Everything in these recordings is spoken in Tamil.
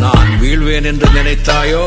நான் வீழ்வேன் என்று நினைத்தாயோ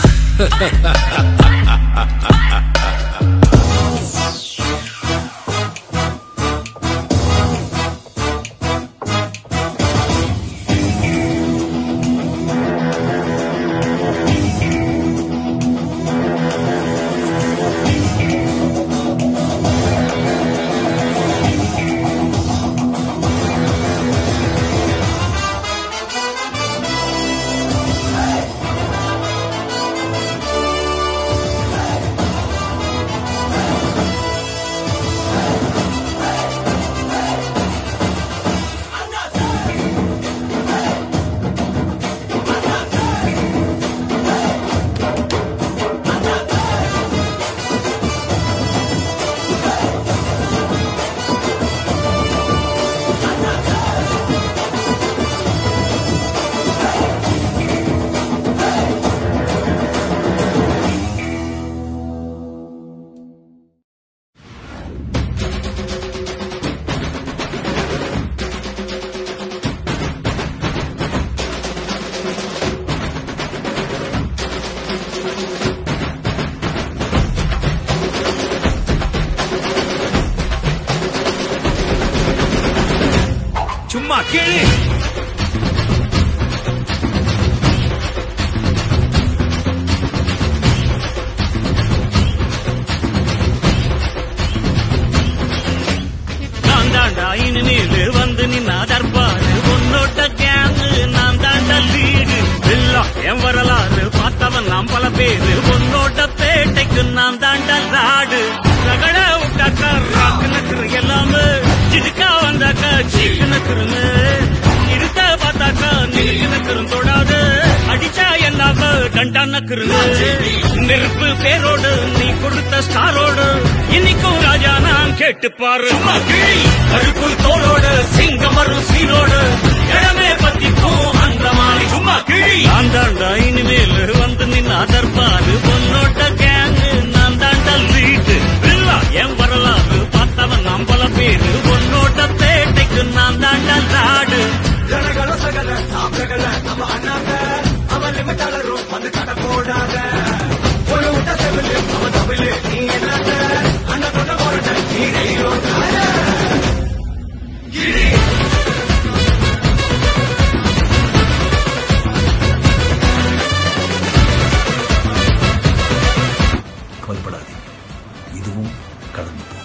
சும்மா கீழே நான் தாண்டா இனிமேலு வந்து நின்னா தர்பாரு உன்னோட்ட கேங்கு நான் தாண்டா லீடு எல்லாம் என் வரலாறு பார்த்தவன் நாம் பல பேரு உன்னோட்ட பேட்டைக்கு நான் தாண்டா ராடு ரகட விட்டாக்கா ராக்கு நக்குரு எல்லாமே சிடுக்கா வந்தாக்கா சீக்கு நக்குருன்னு இடுத்த பார்த்தாக்கா நிலுக்கு நக்குரும் தொடாது அடிச்சா என்னாவ டண்டா நக்குருன்னு நெருப்பு பேரோடு நீ கொடுத்த ஸ்டாரோடு இன்னைக்கும் ராஜா நான் கேட்டு பாரு கருப்புள் தோளோடு சிங்கம் வரும் சீரோடு இடமே பத்திக்கும் அந்த மாதிரி சும்மா கிழி நான் தாண்டா இனிமேல் வந்து நின்னா தர்பாரு பொன்னோட்ட கேங்கு நான் தாண்டா லீட்டு இல்லா என் வரலாறு பார்த்தவன் நாம் பல பேரு பொன்னோட்ட பேட்டைக்கு நான் தாண்டா நாடு கவலைப்படாதீங்க இதுவும் கடந்து போகும்